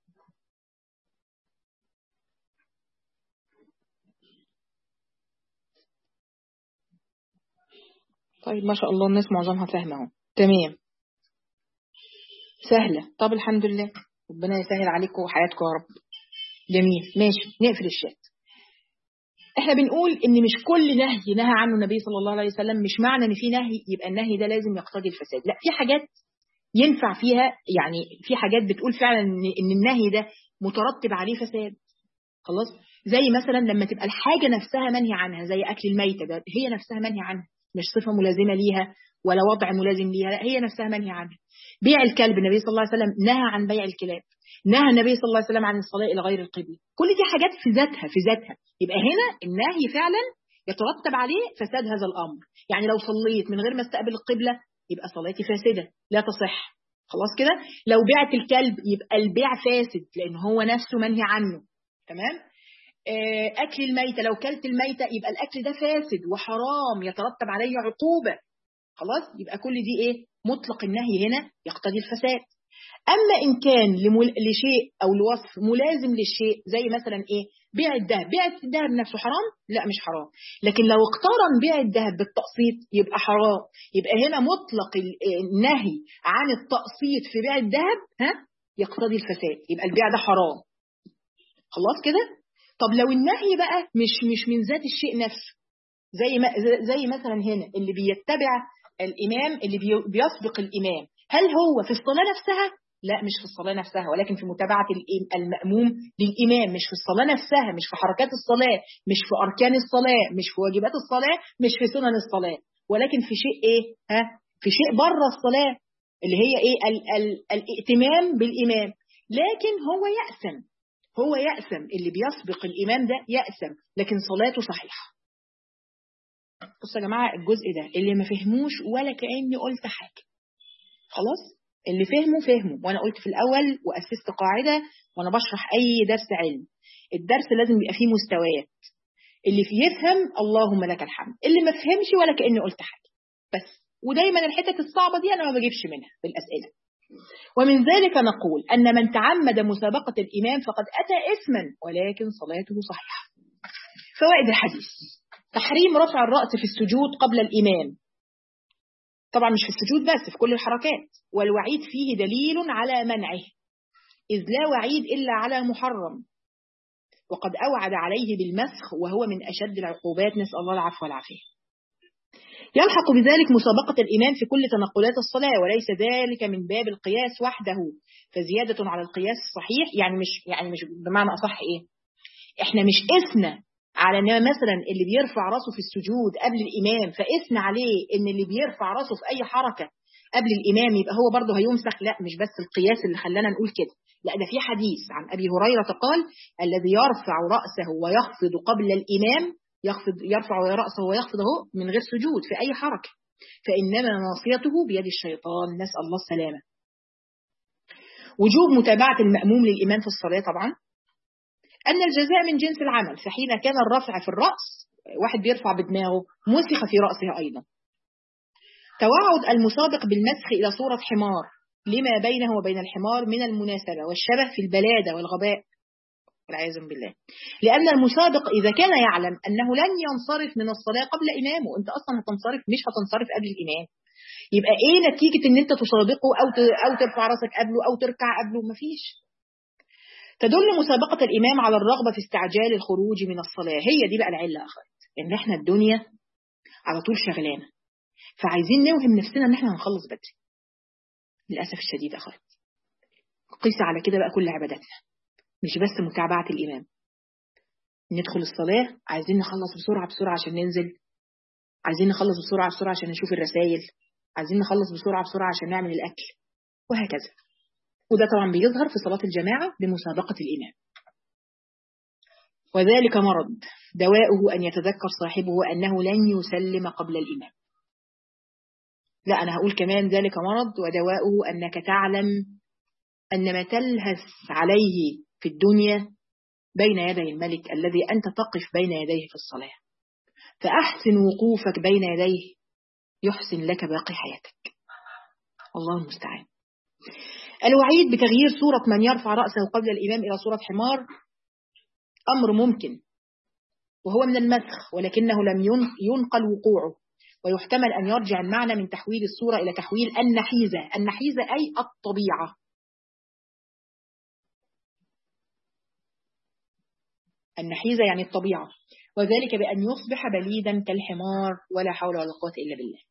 S1: طيب ما شاء الله الناس معظمها فاهمة اهو تمام سهلة طب الحمد لله ربنا يسهل عليكم وحياتكم يا رب جميل ماشي نقفل الشات احنا بنقول ان مش كل نهي نهى عنه النبي صلى الله عليه وسلم مش معنى ان في نهي يبقى النهي ده لازم يقتضي الفساد لا في حاجات ينفع فيها يعني في حاجات بتقول فعلا ان النهي ده مترتب عليه فساد خلاص زي مثلا لما تبقى الحاجه نفسها منهي عنها زي اكل الميته ده هي نفسها منهي عنها مش صفه ملازمه ليها ولا وضع ملازم ليها لا هي نفسها منهي عنها بيع الكلب النبي صلى الله عليه وسلم نهى عن بيع الكلاب نهى النبي صلى الله عليه وسلم عن الصلاه الى غير القبله كل دي حاجات في ذاتها في ذاتها يبقى هنا النهي فعلا يترتب عليه فساد هذا الامر يعني لو صليت من غير ما استقبل القبله يبقى صلاتي فاسده لا تصح خلاص كده لو بعت الكلب يبقى البيع فاسد لان هو نفسه منهي عنه تمام اكل الميته لو كلت الميته يبقى الاكل ده فاسد وحرام يترتب عليه عقوبه خلاص يبقى كل دي ايه مطلق النهي هنا يقتضي الفساد اما ان كان لمل... لشيء او لوصف ملازم للشيء زي مثلا ايه بيع الذهب بيع الذهب نفسه حرام لا مش حرام لكن لو اقترن بيع الذهب بالتقسيط يبقى حرام يبقى هنا مطلق النهي عن التقسيط في بيع الذهب ها يقتضي الفساد يبقى البيع ده حرام خلاص كده طب لو النهي بقى مش مش من ذات الشيء نفسه زي ما زي مثلا هنا اللي بيتبع الامام اللي بيسبق الامام هل هو في الصلاه نفسها لا مش في الصلاة نفسها ولكن في متابعة المأموم للإمام مش في الصلاة نفسها مش في حركات الصلاة مش في أركان الصلاة مش في واجبات الصلاة مش في سنن الصلاة ولكن في شيء إيه ها في شيء بره الصلاة اللي هي إيه ال ال الائتمام بالإمام لكن هو يأسم هو يأسم اللي بيسبق الإمام ده يأسم لكن صلاته صحيحة بصوا يا جماعة الجزء ده اللي ما فهموش ولا كأني قلت حاجة خلاص اللي فهمه فهمه وانا قلت في الاول واسست قاعده وانا بشرح اي درس علم الدرس لازم يبقى فيه مستويات اللي فيه يفهم اللهم لك الحمد اللي ما فهمش ولا كاني قلت حاجه بس ودايما الحتت الصعبه دي انا ما بجيبش منها في الاسئله ومن ذلك نقول أن من تعمد مسابقة الإمام فقد أتى إثما ولكن صلاته صحيحة فوائد الحديث تحريم رفع الرأس في السجود قبل الإمام طبعا مش في السجود بس في كل الحركات والوعيد فيه دليل على منعه إذ لا وعيد إلا على محرم وقد أوعد عليه بالمسخ وهو من أشد العقوبات نسأل الله العفو والعافية يلحق بذلك مسابقة الإمام في كل تنقلات الصلاة وليس ذلك من باب القياس وحده فزيادة على القياس الصحيح يعني مش يعني مش بمعنى أصح إيه إحنا مش قسنا على ان مثلا اللي بيرفع راسه في السجود قبل الامام فقسنا عليه ان اللي بيرفع راسه في اي حركه قبل الامام يبقى هو برضه هيمسك لا مش بس القياس اللي خلانا نقول كده لا ده في حديث عن ابي هريره قال الذي يرفع راسه ويخفض قبل الامام يخفض يرفع راسه ويخفض اهو من غير سجود في اي حركه فانما ناصيته بيد الشيطان نسال الله السلامه وجوب متابعه الماموم للامام في الصلاه طبعا أن الجزاء من جنس العمل فحين كان الرفع في الرأس واحد بيرفع بدماغه مسخ في رأسه أيضا توعد المسابق بالمسخ إلى صورة حمار لما بينه وبين الحمار من المناسبة والشبه في البلادة والغباء والعياذ بالله لأن المسابق إذا كان يعلم أنه لن ينصرف من الصلاة قبل إمامه أنت أصلا هتنصرف مش هتنصرف قبل الإمام يبقى إيه نتيجة أن أنت تسابقه أو أو ترفع راسك قبله أو تركع قبله مفيش تدل مسابقة الإمام على الرغبة في استعجال الخروج من الصلاة هي دي بقى العلة أخرت إن إحنا الدنيا على طول شغلانة فعايزين نوهم نفسنا إن إحنا هنخلص بدري للأسف الشديد أخرت قيس على كده بقى كل عباداتنا مش بس متابعة الإمام ندخل الصلاة عايزين نخلص بسرعة بسرعة عشان ننزل عايزين نخلص بسرعة بسرعة عشان نشوف الرسائل عايزين نخلص بسرعة بسرعة عشان نعمل الأكل وهكذا وده طبعا بيظهر في صلاة الجماعة بمسابقة الإمام وذلك مرض دواؤه أن يتذكر صاحبه أنه لن يسلم قبل الإمام لا أنا هقول كمان ذلك مرض ودواؤه أنك تعلم أن ما تلهث عليه في الدنيا بين يدي الملك الذي أنت تقف بين يديه في الصلاة فأحسن وقوفك بين يديه يحسن لك باقي حياتك الله المستعان الوعيد بتغيير صورة من يرفع رأسه قبل الإمام إلى صورة حمار أمر ممكن وهو من المسخ ولكنه لم ينقل وقوعه ويحتمل أن يرجع المعنى من تحويل الصورة إلى تحويل النحيزة النحيزة أي الطبيعة النحيزة يعني الطبيعة وذلك بأن يصبح بليدا كالحمار ولا حول ولا قوة إلا بالله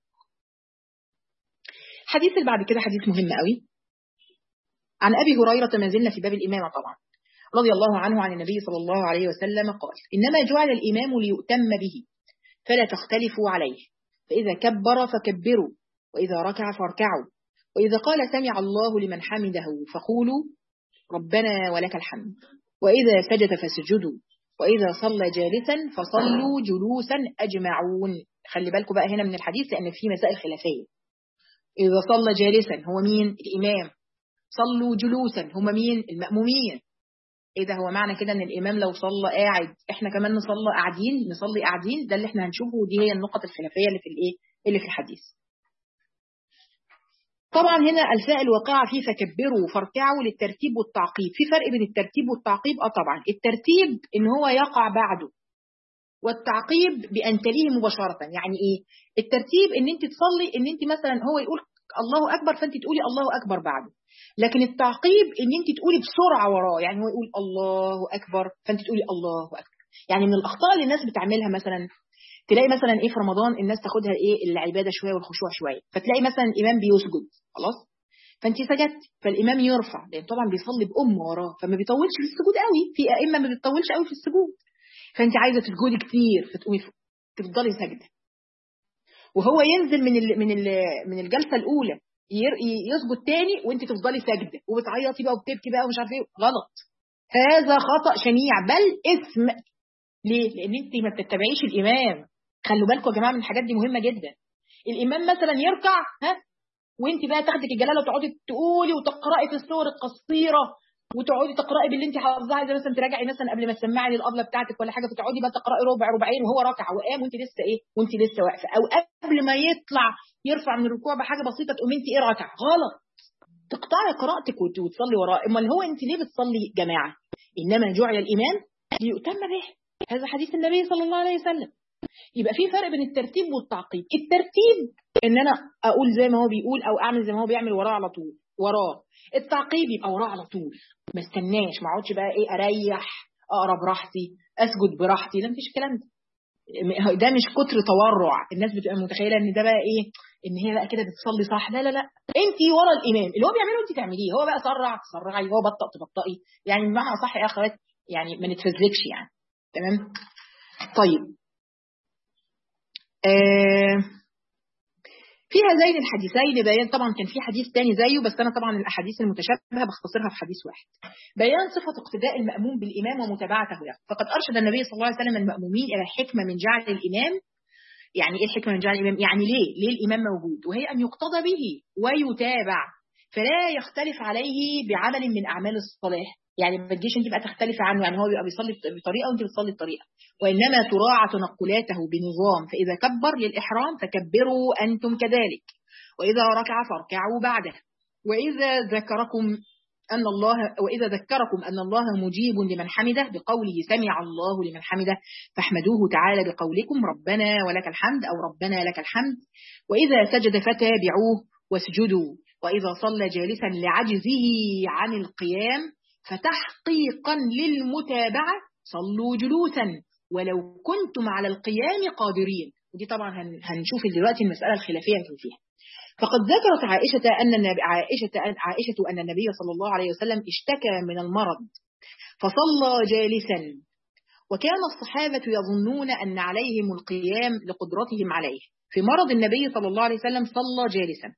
S1: الحديث اللي بعد كده حديث مهم قوي عن أبي هريرة ما زلنا في باب الإمامة طبعا رضي الله عنه عن النبي صلى الله عليه وسلم قال إنما جعل الإمام ليؤتم به فلا تختلفوا عليه فإذا كبر فكبروا وإذا ركع فاركعوا وإذا قال سمع الله لمن حمده فقولوا ربنا ولك الحمد وإذا سجد فسجدوا وإذا صلى جالسا فصلوا جلوسا أجمعون خلي بالكم بقى هنا من الحديث لأن في مسائل خلافية إذا صلى جالسا هو مين الإمام صلوا جلوسا هم مين المأمومين ايه ده هو معنى كده ان الامام لو صلى قاعد احنا كمان نصلى قاعدين نصلي قاعدين ده اللي احنا هنشوفه ودي هي النقط الخلافيه اللي في الايه اللي في الحديث طبعا هنا الفاء الواقعة فيه فكبروا فاركعوا للترتيب والتعقيب في فرق بين الترتيب والتعقيب اه طبعا الترتيب ان هو يقع بعده والتعقيب بان تليه مباشرة يعني ايه الترتيب ان انت تصلي ان انت مثلا هو يقول الله اكبر فانت تقولي الله اكبر بعده لكن التعقيب ان انت تقولي بسرعه وراه يعني هو يقول الله اكبر فانت تقولي الله اكبر يعني من الاخطاء اللي الناس بتعملها مثلا تلاقي مثلا ايه في رمضان الناس تاخدها ايه العباده شويه والخشوع شويه فتلاقي مثلا الامام بيسجد خلاص فانت سجدت فالامام يرفع لان طبعا بيصلي بام وراه فما بيطولش في السجود قوي في ائمه ما بتطولش قوي في السجود فانت عايزه تسجدي كتير فتقومي تفضلي ساجده وهو ينزل من ال من ال من الجلسه الاولى يسجد تاني وانت تفضلي ساجده وبتعيطي بقى وبتبكي بقى ومش عارفه ايه غلط هذا خطا شنيع بل اسم ليه؟ لان انت ما بتتبعيش الامام خلوا بالكم يا جماعه من الحاجات دي مهمه جدا الامام مثلا يركع ها وانت بقى تاخدك الجلاله وتقعدي تقولي وتقراي في السور القصيره وتقعدي تقراي باللي انت حافظاه زي مثلا تراجعي مثلا قبل ما تسمعي للابله بتاعتك ولا حاجه فتقعدي بقى تقراي ربع ربعين وهو راكع وقام وانت لسه ايه وانت لسه واقفه او قبل ما يطلع يرفع من الركوع بحاجه بسيطه تقومي انت ايه راكعه غلط تقطعي قراءتك وتصلي وراه امال هو انت ليه بتصلي جماعه انما جعل الامام ليؤتم به هذا حديث النبي صلى الله عليه وسلم يبقى في فرق بين الترتيب والتعقيب الترتيب ان انا اقول زي ما هو بيقول او اعمل زي ما هو بيعمل وراه على طول وراه التعقيب يبقى وراه على طول ما استناش ما اقعدش بقى ايه اريح اقرا براحتي اسجد براحتي لا مفيش الكلام ده ده مش كتر تورع الناس بتبقى متخيله ان ده بقى ايه ان هي بقى كده بتصلي صح لا لا لا انت ورا الامام اللي هو بيعمله انت تعمليه هو بقى سرع تسرعي هو بطأ تبطئي يعني بمعنى صح يا اخوات يعني ما نتفزلكش يعني تمام طيب آه في هذين الحديثين بيان طبعا كان في حديث تاني زيه بس انا طبعا الاحاديث المتشابهه بختصرها في حديث واحد بيان صفه اقتداء الماموم بالامام ومتابعته له فقد ارشد النبي صلى الله عليه وسلم المامومين الى الحكمه من جعل الامام يعني ايه الحكمه من جعل الامام يعني ليه ليه الامام موجود وهي ان يقتضى به ويتابع فلا يختلف عليه بعمل من اعمال الصلاه يعني ما تجيش انت بقى تختلفي عنه يعني هو بيبقى بيصلي بطريقه وانت بتصلي بطريقه وانما تراعى تنقلاته بنظام فاذا كبر للاحرام فكبروا انتم كذلك واذا ركع فاركعوا بعده واذا ذكركم أن الله وإذا ذكركم أن الله مجيب لمن حمده بقوله سمع الله لمن حمده فاحمدوه تعالى بقولكم ربنا ولك الحمد أو ربنا لك الحمد وإذا سجد فتابعوه واسجدوا وإذا صلى جالسا لعجزه عن القيام فتحقيقا للمتابعة صلوا جلوسا ولو كنتم على القيام قادرين ودي طبعا هنشوف دلوقتي المسألة الخلافية فيها فقد ذكرت عائشة أن النبي عائشة عائشة أن النبي صلى الله عليه وسلم اشتكى من المرض فصلى جالسا وكان الصحابة يظنون أن عليهم القيام لقدرتهم عليه في مرض النبي صلى الله عليه وسلم صلى جالسا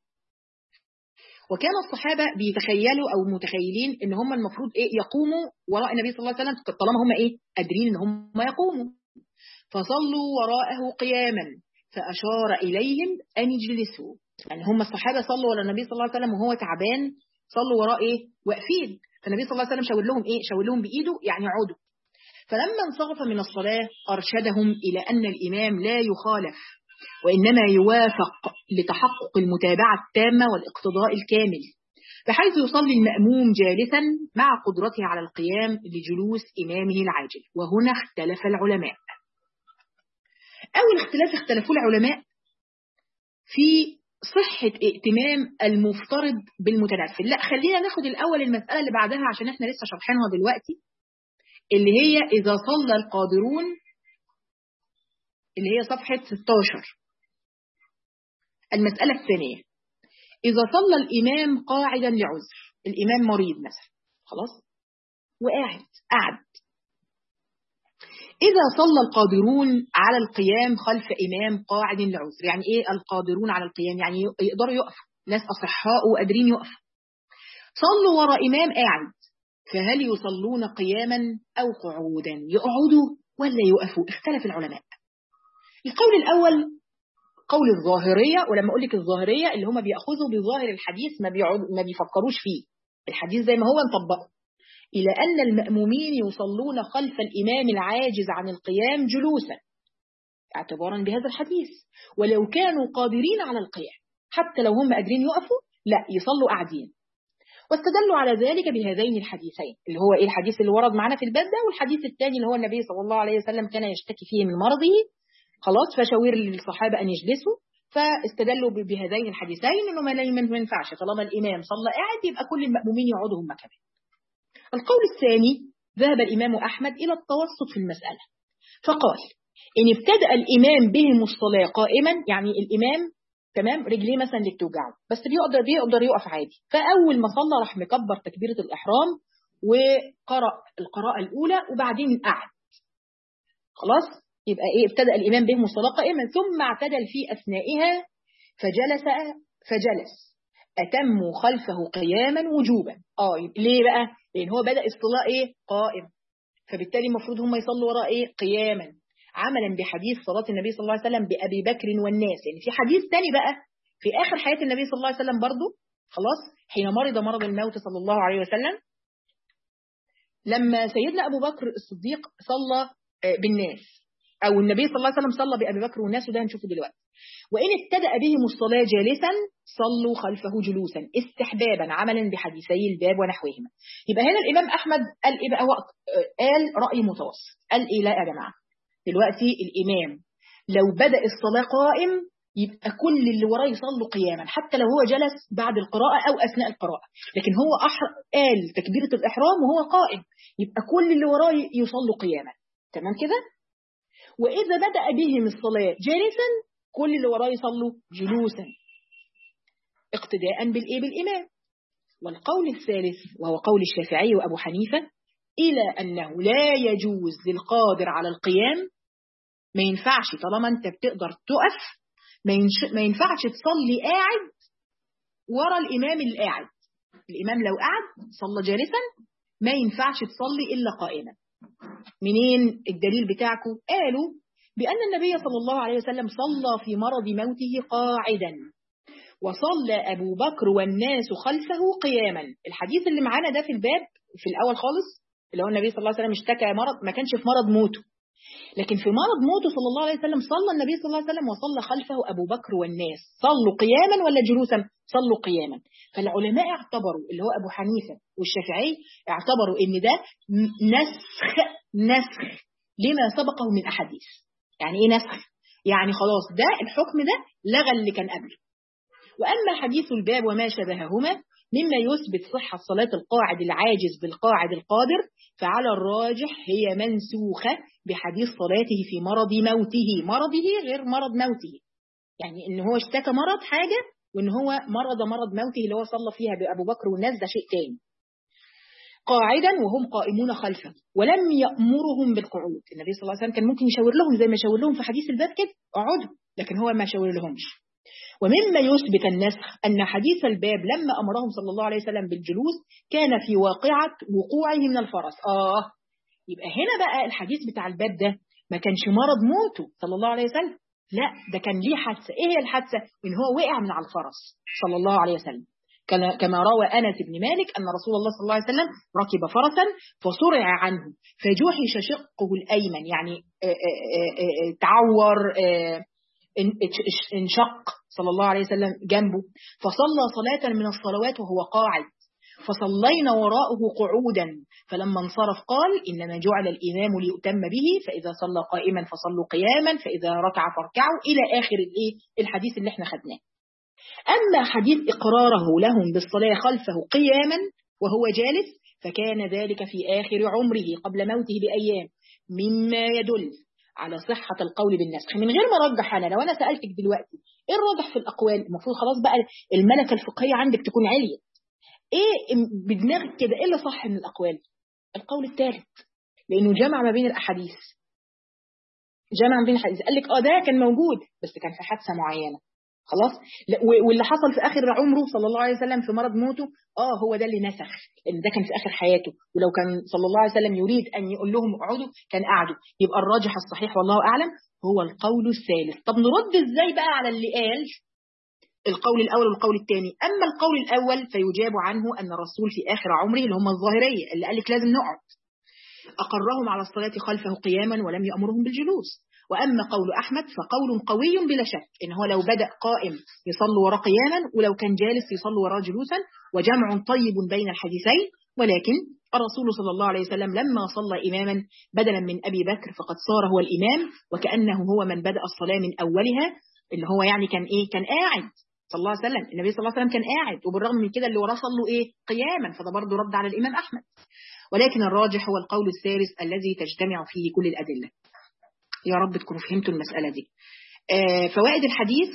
S1: وكان الصحابة بيتخيلوا أو متخيلين إن هم المفروض إيه يقوموا وراء النبي صلى الله عليه وسلم طالما هم إيه قادرين إن هم يقوموا فصلوا وراءه قياما فأشار إليهم أن يجلسوا يعني هم الصحابة صلوا على النبي صلى الله عليه وسلم وهو تعبان صلوا وراه إيه واقفين فالنبي صلى الله عليه وسلم شاور لهم إيه شاور لهم بإيده يعني عودوا فلما انصرف من الصلاة أرشدهم إلى أن الإمام لا يخالف وإنما يوافق لتحقق المتابعة التامة والاقتضاء الكامل بحيث يصلي المأموم جالسا مع قدرته على القيام لجلوس إمامه العاجل وهنا اختلف العلماء أول اختلاف اختلفوا العلماء في صحة ائتمام المفترض بالمتنفل لا خلينا ناخد الأول المسألة اللي بعدها عشان احنا لسه شرحينها دلوقتي اللي هي إذا صلى القادرون اللي هي صفحة 16 المسألة الثانية إذا صلى الإمام قاعدا لعذر الإمام مريض مثلا خلاص وقاعد قعد إذا صلى القادرون على القيام خلف إمام قاعد لعذر يعني إيه القادرون على القيام يعني يقدروا يقفوا ناس أصحاء وقادرين يقفوا صلوا وراء إمام قاعد فهل يصلون قياما أو قعودا يقعدوا ولا يقفوا اختلف العلماء القول الأول قول الظاهرية ولما أقول لك الظاهرية اللي هم بيأخذوا بظاهر الحديث ما, ما بيفكروش فيه الحديث زي ما هو نطبقه إلى أن المأمومين يصلون خلف الإمام العاجز عن القيام جلوسا اعتبارا بهذا الحديث ولو كانوا قادرين على القيام حتى لو هم قادرين يقفوا لا يصلوا قاعدين واستدلوا على ذلك بهذين الحديثين اللي هو ايه الحديث اللي ورد معنا في الباب ده والحديث الثاني اللي هو النبي صلى الله عليه وسلم كان يشتكي فيه من مرضه خلاص فشاور للصحابة أن يجلسوا فاستدلوا بهذين الحديثين انه ما ينفعش طالما الامام صلى قاعد يبقى كل المأمومين يقعدوا هم كمان. القول الثاني ذهب الامام احمد الى التوسط في المساله فقال ان ابتدأ الامام بهم الصلاه قائما يعني الامام تمام رجليه مثلا اللي بتوجعه بس بيقدر بيقدر يقف عادي فاول ما صلى راح مكبر تكبيره الاحرام وقرأ القراءه الاولى وبعدين قعد خلاص يبقى ايه ابتدأ الامام بهم الصلاه قائما ثم اعتدل في اثنائها فجلس فجلس أتموا خلفه قياما وجوبا اه ليه بقى لأن هو بدأ الصلاة إيه قائم فبالتالي المفروض هم يصلوا وراء إيه قياما عملا بحديث صلاة النبي صلى الله عليه وسلم بأبي بكر والناس يعني في حديث تاني بقى في آخر حياة النبي صلى الله عليه وسلم برضه خلاص حين مرض مرض الموت صلى الله عليه وسلم لما سيدنا أبو بكر الصديق صلى بالناس أو النبي صلى الله عليه وسلم صلى بأبي بكر والناس وده هنشوفه دلوقتي وإن ابتدأ بهم الصلاة جالسا صلوا خلفه جلوسا استحبابا عملا بحديثي الباب ونحوهما يبقى هنا الإمام أحمد قال إيه بقى هو قال رأي متوسط قال إيه لا يا جماعة دلوقتي الإمام لو بدأ الصلاة قائم يبقى كل اللي وراه يصلوا قياما حتى لو هو جلس بعد القراءة أو أثناء القراءة لكن هو أحر... قال تكبيرة الإحرام وهو قائم يبقى كل اللي وراه يصلوا قياما تمام كده وإذا بدأ بهم الصلاة جالسا كل اللي وراه يصلوا جلوسا اقتداء بالإيه بالإمام والقول الثالث وهو قول الشافعي وأبو حنيفة إلى أنه لا يجوز للقادر على القيام ما ينفعش طالما أنت بتقدر تقف ما, ينش... ما ينفعش تصلي قاعد ورا الإمام اللي قاعد الإمام لو قعد صلى جالسا ما ينفعش تصلي إلا قائما منين الدليل بتاعكم قالوا بأن النبي صلى الله عليه وسلم صلى في مرض موته قاعدا وصلى أبو بكر والناس خلفه قياما الحديث اللي معانا ده في الباب في الأول خالص اللي هو النبي صلى الله عليه وسلم اشتكى مرض ما كانش في مرض موته لكن في مرض موته صلى الله عليه وسلم صلى النبي صلى الله عليه وسلم وصلى خلفه أبو بكر والناس صلوا قياما ولا جلوسا صلوا قياما فالعلماء اعتبروا اللي هو أبو حنيفة والشافعي اعتبروا ان ده نسخ نسخ لما سبقه من أحاديث يعني ايه نسخ يعني خلاص ده الحكم ده لغى اللي كان قبله وأما حديث الباب وما شبههما مما يثبت صحة صلاة القاعد العاجز بالقاعد القادر فعلى الراجح هي منسوخة بحديث صلاته في مرض موته مرضه غير مرض موته يعني ان هو اشتكى مرض حاجة وان هو مرض مرض موته اللي هو صلى فيها بأبو بكر والناس ده شيء تاني قاعدا وهم قائمون خلفه ولم يأمرهم بالقعود النبي صلى الله عليه وسلم كان ممكن يشاور لهم زي ما شاور لهم في حديث الباب كده اقعدوا لكن هو ما شاور لهمش ومما يثبت النسخ أن حديث الباب لما أمرهم صلى الله عليه وسلم بالجلوس كان في واقعة وقوعه من الفرس آه يبقى هنا بقى الحديث بتاع الباب ده ما كانش مرض موته صلى الله عليه وسلم لا ده كان ليه حادثة إيه هي الحادثة إن هو وقع من على الفرس صلى الله عليه وسلم كما روى أنس بن مالك أن رسول الله صلى الله عليه وسلم ركب فرسا فصرع عنه فجحش شقه الأيمن يعني تعور انشق صلى الله عليه وسلم جنبه فصلى صلاة من الصلوات وهو قاعد فصلينا وراءه قعودا فلما انصرف قال إنما جعل الإمام ليؤتم به فإذا صلى قائما فصلوا قياما فإذا ركع فاركعوا إلى آخر الإيه الحديث اللي احنا خدناه أما حديث إقراره لهم بالصلاة خلفه قياما وهو جالس فكان ذلك في آخر عمره قبل موته بأيام مما يدل على صحة القول بالنسخ من غير ما ارجح أنا لو أنا سألتك دلوقتي إيه الراجح في الأقوال المفروض خلاص بقى الملكة الفقهية عندك تكون عليت إيه بدماغك كده إيه اللي صح من الأقوال القول الثالث لأنه جمع ما بين الأحاديث جمع ما بين الأحاديث قال لك آه ده كان موجود بس كان في حادثة معينة خلاص واللي حصل في اخر عمره صلى الله عليه وسلم في مرض موته اه هو ده اللي نسخ لان ده كان في اخر حياته ولو كان صلى الله عليه وسلم يريد ان يقول لهم اقعدوا كان قعدوا يبقى الراجح الصحيح والله اعلم هو القول الثالث طب نرد ازاي بقى على اللي قال القول الاول والقول الثاني اما القول الاول فيجاب عنه ان الرسول في اخر عمره اللي هم الظاهريه اللي قال لك لازم نقعد اقرهم على الصلاه خلفه قياما ولم يامرهم بالجلوس وأما قول أحمد فقول قوي بلا شك إن هو لو بدأ قائم يصلي وراء قياما ولو كان جالس يصلي وراء جلوسا وجمع طيب بين الحديثين ولكن الرسول صلى الله عليه وسلم لما صلى إماما بدلا من أبي بكر فقد صار هو الإمام وكأنه هو من بدأ الصلاة من أولها اللي هو يعني كان إيه كان قاعد صلى الله عليه وسلم النبي صلى الله عليه وسلم كان قاعد وبالرغم من كده اللي وراه صلوا إيه قياما فده برضه رد على الإمام أحمد ولكن الراجح هو القول الثالث الذي تجتمع فيه كل الأدلة يا رب تكونوا فهمتوا المسألة دي آه فوائد الحديث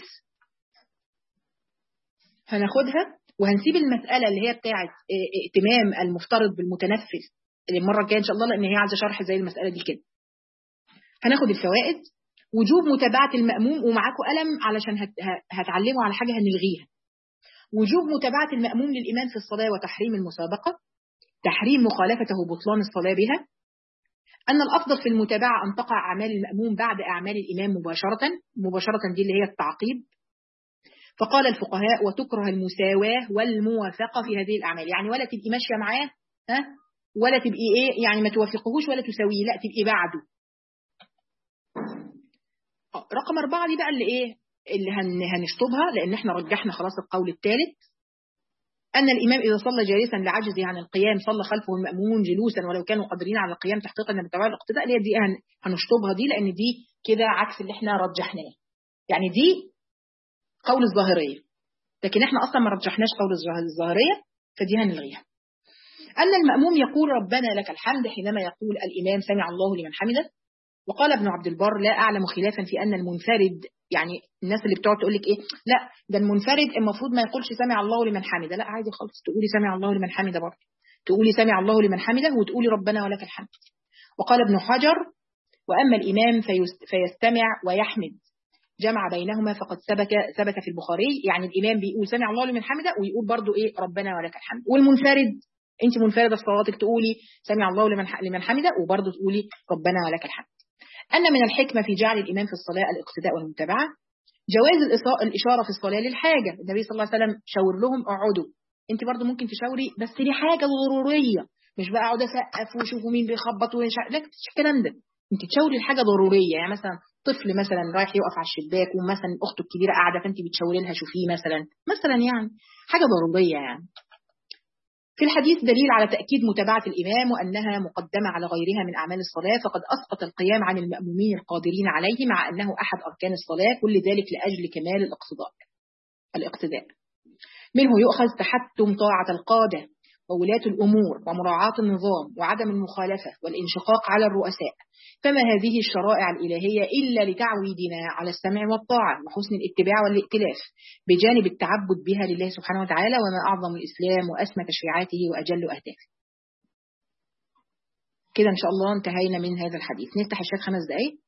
S1: هناخدها وهنسيب المسألة اللي هي بتاعة آه ائتمام المفترض بالمتنفل المرة الجاية إن شاء الله لأن هي عايزة شرح زي المسألة دي كده هناخد الفوائد وجوب متابعة المأموم ومعاكم قلم علشان هت هتعلموا على حاجة هنلغيها وجوب متابعة المأموم للإمام في الصلاة وتحريم المسابقة تحريم مخالفته بطلان الصلاة بها أن الأفضل في المتابعة أن تقع أعمال المأموم بعد أعمال الإمام مباشرة مباشرة دي اللي هي التعقيب فقال الفقهاء وتكره المساواة والموافقة في هذه الأعمال يعني ولا تبقي ماشية معاه ها ولا تبقي إيه يعني ما توافقهوش ولا تساويه لا تبقي بعده رقم أربعة دي بقى اللي إيه اللي هن هنشطبها لأن إحنا رجحنا خلاص القول الثالث أن الإمام إذا صلى جالسا لعجزه عن القيام صلى خلفه المأمون جلوسا ولو كانوا قادرين على القيام تحقيقا بتبع الاقتداء اللي هي دي هنشطبها دي لأن دي كده عكس اللي احنا رجحناه يعني دي قول الظاهرية لكن احنا أصلا ما رجحناش قول الظاهرية فدي هنلغيها أن المأموم يقول ربنا لك الحمد حينما يقول الإمام سمع الله لمن حمده وقال ابن عبد البر لا أعلم خلافا في أن المنفرد يعني الناس اللي بتقعد تقول لك إيه لا ده المنفرد المفروض ما يقولش سمع الله لمن حمده لا عادي خالص تقولي سمع الله لمن حمده برضه تقولي سمع الله لمن حمده وتقولي ربنا ولك الحمد وقال ابن حجر وأما الإمام فيستمع ويحمد جمع بينهما فقد ثبت ثبت في البخاري يعني الإمام بيقول سمع الله لمن حمده ويقول برضه إيه ربنا ولك الحمد والمنفرد أنت منفردة في صلاتك تقولي سمع الله لمن لمن حمده وبرضه تقولي ربنا ولك الحمد أن من الحكمة في جعل الإمام في الصلاة الاقتداء والمتابعة جواز الإشارة في الصلاة للحاجة النبي صلى الله عليه وسلم شاور لهم اقعدوا انت برضو ممكن تشاوري بس دي حاجة ضرورية مش بقى اقعد اسقف وشوفوا مين بيخبط ومش لا الكلام ده انت تشاوري لحاجة ضرورية يعني مثلا طفل مثلا رايح يقف على الشباك ومثلا اخته الكبيرة قاعدة فانت بتشاوري لها شوفيه مثلا مثلا يعني حاجة ضرورية يعني في الحديث دليل على تأكيد متابعة الإمام وأنها مقدمة على غيرها من أعمال الصلاة فقد أسقط القيام عن المأمومين القادرين عليه مع أنه أحد أركان الصلاة كل ذلك لأجل كمال الاقتداء الاقتداء منه يؤخذ تحتم طاعة القادة وولاة الأمور ومراعاة النظام وعدم المخالفة والانشقاق على الرؤساء فما هذه الشرائع الإلهية إلا لتعويدنا على السمع والطاعة وحسن الاتباع والائتلاف بجانب التعبد بها لله سبحانه وتعالى وما أعظم الإسلام وأسمى تشريعاته وأجل أهدافه كده إن شاء الله انتهينا من هذا الحديث نفتح الشات خمس دقايق